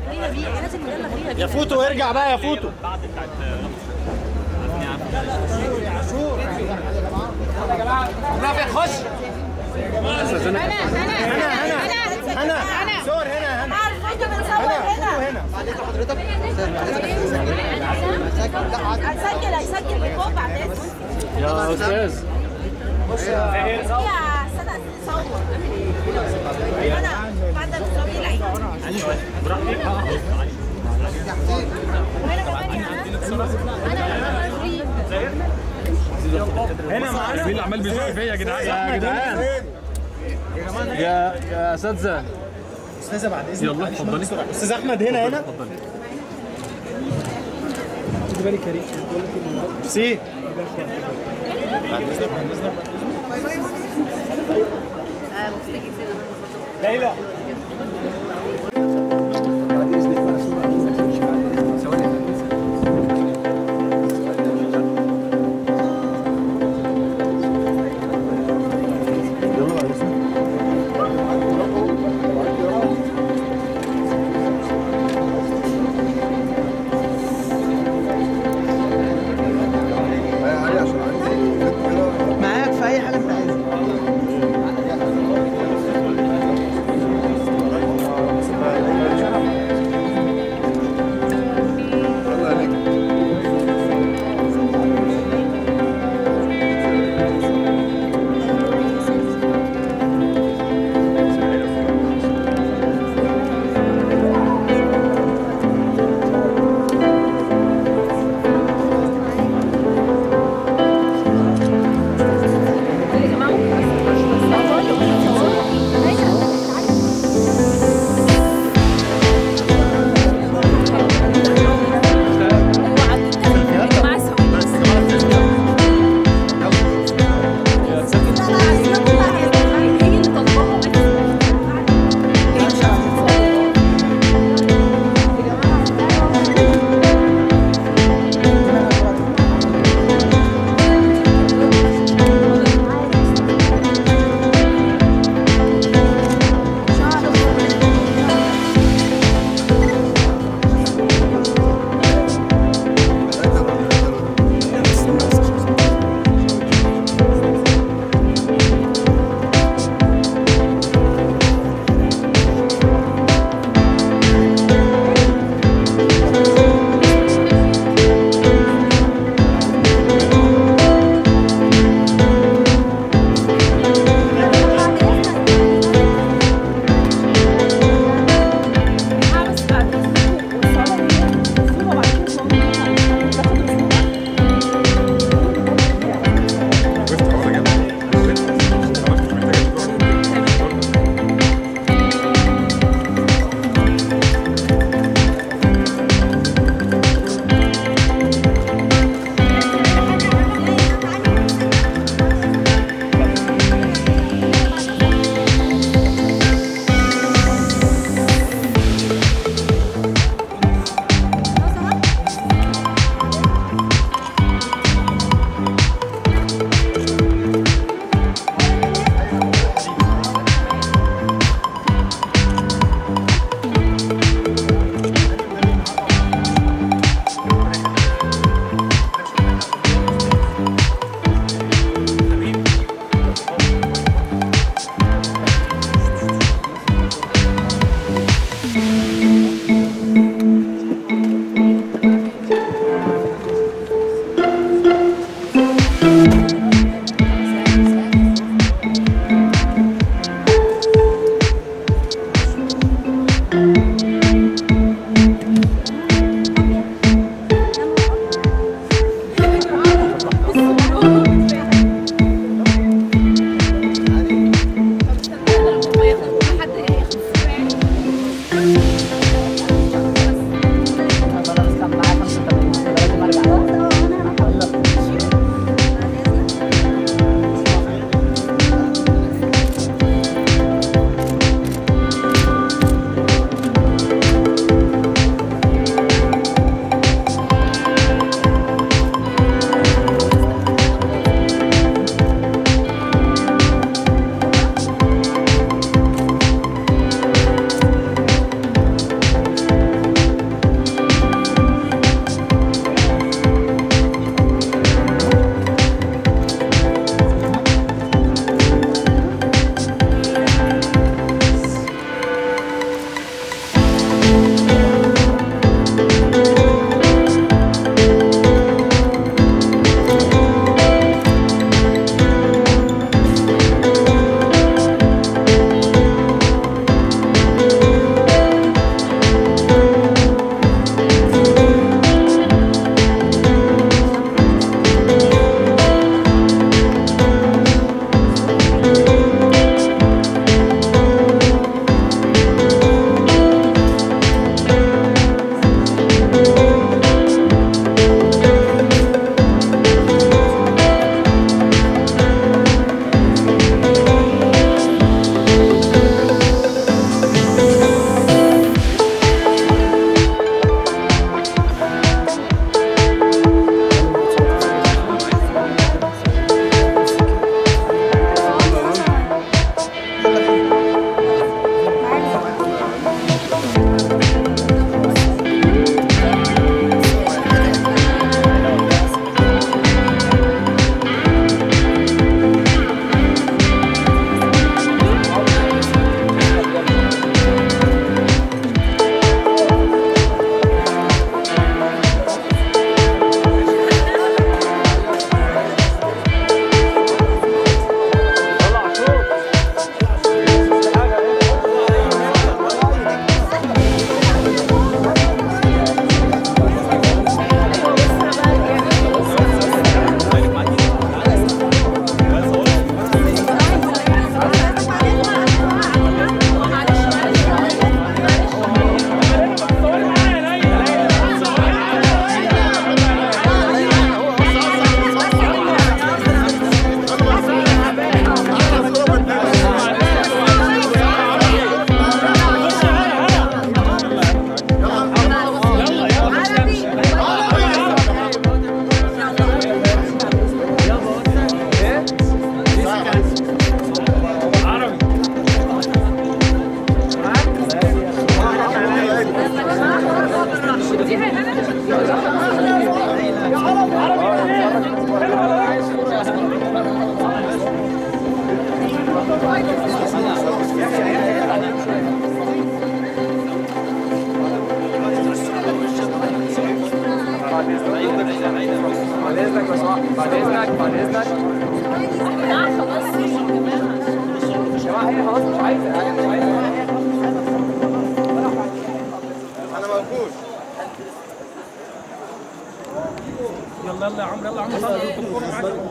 لينا بيه لازم نبلغ لينا بيه يا فوتو ارجع بقى يا فوتو رافع خش انا انا هنا هنا هنا صور هنا هنا عارف انت بنصور هنا هنا هيسجل هيسجل بالفوق بعدين يا استاذ يا سنة صور انا بعد الصوت العيد هنا معانا مين اللي عمال بيزق فيا يا جدعان يا جدعان يا يا اساتذه استاذه بعد اذنك يلا اتفضلي استاذ احمد هنا هنا اتفضلي سي ليلى معاك في اي حاجه انت عايزها بعد اذنك بعد اذنك يا جماعه هي خلاص مش عايزه هي مش عايزه انا موجود يلا يلا يا عمرو يلا يا عمرو